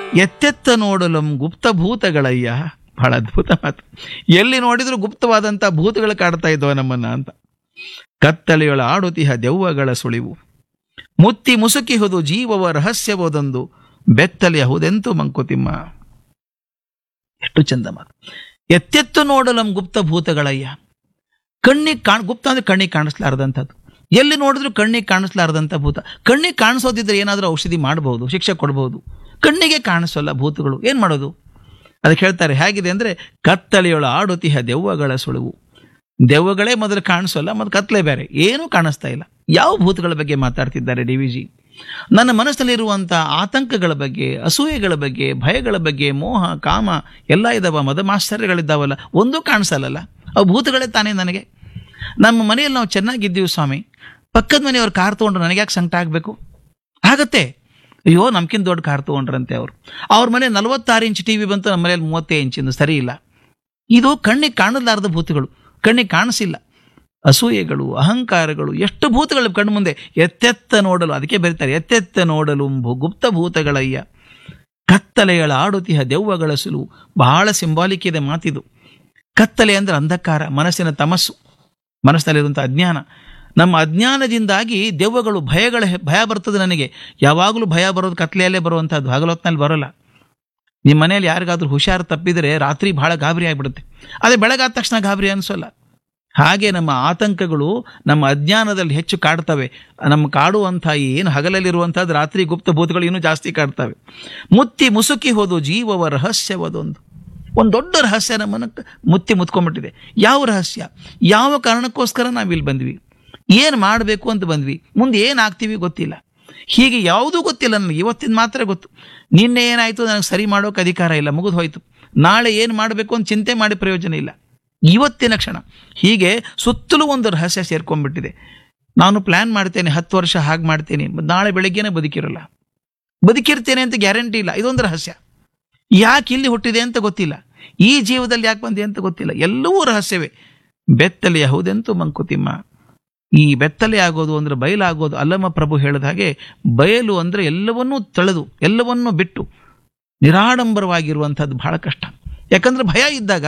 ಎತ್ತೆತ್ತ ನೋಡಲು ಗುಪ್ತ ಭೂತಗಳಯ್ಯ ಬಹಳ ಅದ್ಭುತ ಮಾತು ಎಲ್ಲಿ ನೋಡಿದ್ರು ಗುಪ್ತವಾದಂಥ ಭೂತಗಳು ಕಾಡ್ತಾ ಇದ್ದವ ನಮ್ಮನ್ನ ಅಂತ ಕತ್ತಲೆಯೊಳ ಆಡುತಿಹ ದೆವ್ವಗಳ ಸುಳಿವು ಮುತ್ತಿ ಮುಸುಕಿಹುದು ಜೀವವ ರಹಸ್ಯವೋದೊಂದು ಬೆತ್ತಲೆಯ ಹುದೆಂತು ಮಂಕುತಿಮ್ಮ ಎಷ್ಟು ಚಂದ ಮಾತು ಎತ್ತೆತ್ತು ನೋಡಲಂ ಗುಪ್ತ ಭೂತಗಳಯ್ಯ ಕಣ್ಣಿಗೆ ಕಾಣ್ ಗುಪ್ತ ಅಂದ್ರೆ ಕಣ್ಣಿಗೆ ಕಾಣಿಸ್ಲಾರ್ದಂಥದ್ದು ಎಲ್ಲಿ ನೋಡಿದ್ರು ಕಣ್ಣಿಗೆ ಕಾಣಿಸ್ಲಾರ್ದಂಥ ಭೂತ ಕಣ್ಣಿಗೆ ಕಾಣಿಸೋದಿದ್ರೆ ಏನಾದರೂ ಔಷಧಿ ಮಾಡಬಹುದು ಶಿಕ್ಷೆ ಕೊಡಬಹುದು ಕಣ್ಣಿಗೆ ಕಾಣಿಸೋಲ್ಲ ಭೂತಗಳು ಏನು ಮಾಡೋದು ಅದಕ್ಕೆ ಹೇಳ್ತಾರೆ ಹೇಗಿದೆ ಅಂದರೆ ಕತ್ತಲೆಯೊಳ ಆಡುತಿಹ ದೆವ್ವಗಳ ಸುಳುವು ದೆವ್ವಗಳೇ ಮೊದಲು ಕಾಣಿಸೋಲ್ಲ ಮತ್ತು ಕತ್ತಲೆ ಬೇರೆ ಏನೂ ಕಾಣಿಸ್ತಾ ಇಲ್ಲ ಯಾವ ಭೂತಗಳ ಬಗ್ಗೆ ಮಾತಾಡ್ತಿದ್ದಾರೆ ಡಿ ವಿ ಜಿ ನನ್ನ ಮನಸ್ಸಲ್ಲಿರುವಂಥ ಆತಂಕಗಳ ಬಗ್ಗೆ ಅಸೂಯೆಗಳ ಬಗ್ಗೆ ಭಯಗಳ ಬಗ್ಗೆ ಮೋಹ ಕಾಮ ಎಲ್ಲ ಇದಾವ ಮದಮಾಶ್ಚರ್ಯಗಳಿದ್ದಾವಲ್ಲ ಒಂದೂ ಕಾಣಿಸಲ್ಲ ಅವು ಭೂತಗಳೇ ತಾನೇ ನನಗೆ ನಮ್ಮ ಮನೆಯಲ್ಲಿ ನಾವು ಚೆನ್ನಾಗಿದ್ದೀವಿ ಸ್ವಾಮಿ ಪಕ್ಕದ ಮನೆಯವ್ರು ಕಾರ್ ತೊಗೊಂಡ್ರು ನನಗೆ ಯಾಕೆ ಸಂಕಟ ಆಗಬೇಕು ಆಗತ್ತೆ ಅಯ್ಯೋ ನಮ್ಕಿಂತ ದೊಡ್ಡ ಕಾರ್ ತೊಗೊಂಡ್ರಂತೆ ಅವರು ಅವ್ರ ಮನೆ ನಲವತ್ತಾರು ಇಂಚ್ ಟಿ ವಿ ಬಂತು ನಮ್ಮ ಮನೇಲಿ ಮೂವತ್ತೈದು ಇಂಚಿಂದು ಸರಿ ಇಲ್ಲ ಇದು ಕಣ್ಣಿಗೆ ಕಾಣಲಾರದ ಭೂತಗಳು ಕಣ್ಣಿಗೆ ಕಾಣಿಸಿಲ್ಲ ಅಸೂಯೆಗಳು ಅಹಂಕಾರಗಳು ಎಷ್ಟು ಭೂತಗಳು ಕಣ್ಣು ಮುಂದೆ ಎತ್ತೆತ್ತ ನೋಡಲು ಅದಕ್ಕೆ ಬರೀತಾರೆ ಎತ್ತೆತ್ತ ನೋಡಲು ಭೂ- ಗುಪ್ತ ಭೂತಗಳಯ್ಯ ಕತ್ತಲೆಗಳ ಆಡುತಿಹ ದೆವ್ವಗಳ ಸುಲು ಬಹಳ ಸಿಂಬಾಲಿಕ್ ಇದೆ ಮಾತಿದು ಕತ್ತಲೆ ಅಂದ್ರೆ ಅಂಧಕಾರ ಮನಸ್ಸಿನ ತಮಸ್ಸು ಮನಸ್ಸಿನಲ್ಲಿರುವಂಥ ಅಜ್ಞಾನ ನಮ್ಮ ಅಜ್ಞಾನದಿಂದಾಗಿ ದೆವ್ವಗಳು ಭಯಗಳ ಭಯ ಬರ್ತದೆ ನನಗೆ ಯಾವಾಗಲೂ ಭಯ ಬರೋದು ಕತ್ಲೆಯಲ್ಲೇ ಬರುವಂಥದ್ದು ಹಗಲೊತ್ತಿನಲ್ಲಿ ಬರೋಲ್ಲ ನಿಮ್ಮ ಮನೆಯಲ್ಲಿ ಯಾರಿಗಾದ್ರೂ ಹುಷಾರು ತಪ್ಪಿದರೆ ರಾತ್ರಿ ಬಹಳ ಗಾಬರಿ ಆಗಿಬಿಡುತ್ತೆ ಅದೇ ಬೆಳಗಾದ ತಕ್ಷಣ ಗಾಬರಿ ಅನಿಸೋಲ್ಲ ಹಾಗೆ ನಮ್ಮ ಆತಂಕಗಳು ನಮ್ಮ ಅಜ್ಞಾನದಲ್ಲಿ ಹೆಚ್ಚು ಕಾಡ್ತವೆ ನಮ್ಮ ಕಾಡುವಂಥ ಏನು ಹಗಲಲ್ಲಿರುವಂಥದ್ದು ರಾತ್ರಿ ಗುಪ್ತ ಭೂತಗಳು ಇನ್ನೂ ಜಾಸ್ತಿ ಕಾಡ್ತವೆ ಮುತ್ತಿ ಮುಸುಕಿ ಹೋದು ಜೀವವ ರಹಸ್ಯವದೊಂದು ಒಂದು ದೊಡ್ಡ ರಹಸ್ಯ ನಮ್ಮನ್ನು ಕ- ಮುತ್ತಿ ಮುತ್ಕೊಂಡ್ಬಿಟ್ಟಿದೆ ಯಾವ ರಹಸ್ಯ ಯಾವ ಕಾರಣಕ್ಕೋಸ್ಕರ ನಾವಿಲ್ಲಿ ಬಂದ್ವಿ ಏನು ಮಾಡಬೇಕು ಅಂತ ಬಂದ್ವಿ ಮುಂದೆ ಏನಾಗ್ತೀವಿ ಗೊತ್ತಿಲ್ಲ ಹೀಗೆ ಯಾವುದೂ ಗೊತ್ತಿಲ್ಲ ನನಗೆ ಇವತ್ತಿನ ಮಾತ್ರ ಗೊತ್ತು ನಿನ್ನೆ ಏನಾಯಿತು ನನಗೆ ಸರಿ ಮಾಡೋಕೆ ಅಧಿಕಾರ ಇಲ್ಲ ಮುಗಿದು ಹೋಯ್ತು ನಾಳೆ ಏನು ಮಾಡಬೇಕು ಅಂತ ಚಿಂತೆ ಮಾಡಿ ಪ್ರಯೋಜನ ಇಲ್ಲ ಇವತ್ತಿನ ಕ್ಷಣ ಹೀಗೆ ಸುತ್ತಲೂ ಒಂದು ರಹಸ್ಯ ಸೇರ್ಕೊಂಡ್ಬಿಟ್ಟಿದೆ ನಾನು ಪ್ಲ್ಯಾನ್ ಮಾಡ್ತೇನೆ ಹತ್ತು ವರ್ಷ ಹಾಗೆ ಮಾಡ್ತೇನೆ ನಾಳೆ ಬೆಳಿಗ್ಗೆನೇ ಬದುಕಿರಲ್ಲ ಬದುಕಿರ್ತೇನೆ ಅಂತ ಗ್ಯಾರಂಟಿ ಇಲ್ಲ ಇದೊಂದು ರಹಸ್ಯ ಯಾಕೆ ಇಲ್ಲಿ ಹುಟ್ಟಿದೆ ಅಂತ ಗೊತ್ತಿಲ್ಲ ಈ ಜೀವದಲ್ಲಿ ಯಾಕೆ ಬಂದೆ ಅಂತ ಗೊತ್ತಿಲ್ಲ ಎಲ್ಲವೂ ರಹಸ್ಯವೇ ಬೆತ್ತಲೆ ಹೌದೆಂತು ಮಂಕುತಿಮ್ಮ ಈ ಬೆತ್ತಲೆ ಆಗೋದು ಅಂದ್ರೆ ಬಯಲಾಗೋದು ಅಲ್ಲಮ್ಮ ಪ್ರಭು ಹೇಳಿದ ಹಾಗೆ ಬಯಲು ಅಂದ್ರೆ ಎಲ್ಲವನ್ನೂ ತಳೆದು ಎಲ್ಲವನ್ನೂ ಬಿಟ್ಟು ನಿರಾಡಂಬರವಾಗಿರುವಂಥದ್ದು ಬಹಳ ಕಷ್ಟ ಯಾಕಂದ್ರೆ ಭಯ ಇದ್ದಾಗ